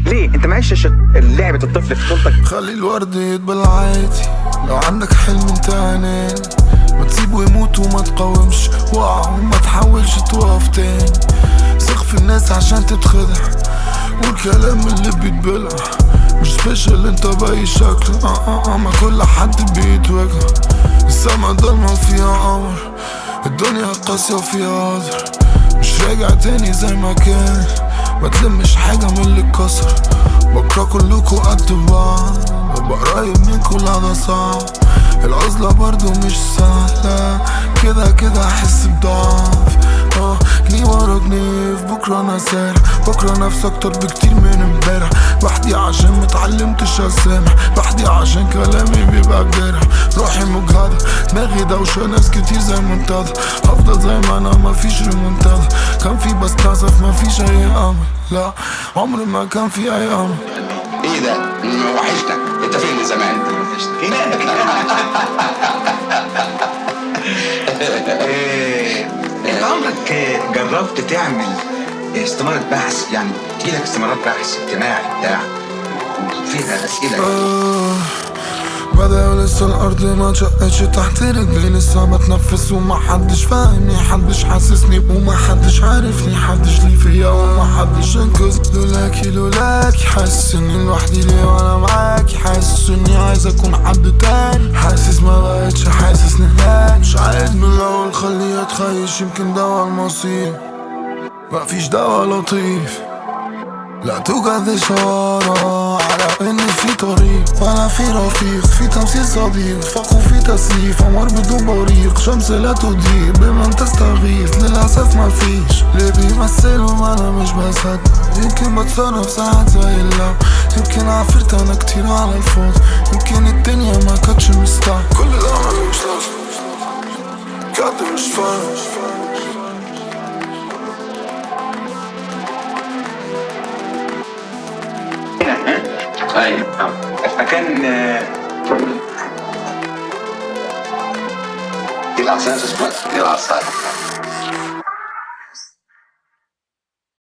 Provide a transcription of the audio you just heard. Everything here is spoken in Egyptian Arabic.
ليه انت ما عشتش لعبه الطفل في طفولتك خلي الورد يدبل عادي لو عندك حلم انت اناني ما تسيبه يموت وما تقاومش وقع وما تحاولش تقف تاني ثق في الناس عشان تتخدع والكلام اللي بيتبلع مش سبيشال انت باي شكل اه اه اه ما كل حد بيتوجع السما ضلمة فيها قمر الدنيا قاسية وفيها قدر مش راجع تاني زي ما كان ما تلمش حاجة من اللي اتكسر بكرة كلكوا قد بعض ببقى قريب منكوا لا ده صعب العزلة برضو مش سهلة كده كده احس بضعف اه جنيه ورا جنيه في بكرة انا سارح بكرة نفسي اكتر بكتير من امبارح لوحدي عشان متعلمتش اسامح لوحدي عشان كلامي بيبقى جارح روحي مجهدة دماغي دوشة ناس كتير زي منتدى هفضل زي ما انا مفيش ريمونتادا كان في بستعزف مفيش اي امل لا عمر ما كان في اي امل ايه ده؟ وحشنا انت فين من زمان؟ هناك انت عمرك جربت تعمل استمارة بحث يعني تجيلك استمارات بحث اجتماعي بتاع فيها اسئله آه، بدأ لسه الأرض ما شقتش تحت رجلي لسه بتنفس وما حدش فاهمني حدش حاسسني وما حدش عارفني حدش ليه فيا وما حدش انقذ لولاكي لولاكي حاسس اني لوحدي ليه وانا معاكي حاسس اني عايز اكون حد تاني حاسس ما بقتش حاسس نهائي مش عايز من الاول خليه يتخيش يمكن دوا المصير مفيش دوا لطيف لا توجد إشارة على إن في طريق وأنا في رفيق في تمثيل صديق فوق في تسييف عمر بدون بريق شمس لا تضيء بمن تستغيث للأسف ما فيش اللي بيمثلوا ما أنا مش بصدق يمكن بتصرف ساعات زي اللعب يمكن عفرت أنا كتير على الفاضي يمكن الدنيا ما كانتش مستاهل كل ده ملوش لازمة بجد مش فاهم ايوه مكان دي العصايه اسمها دي العصايه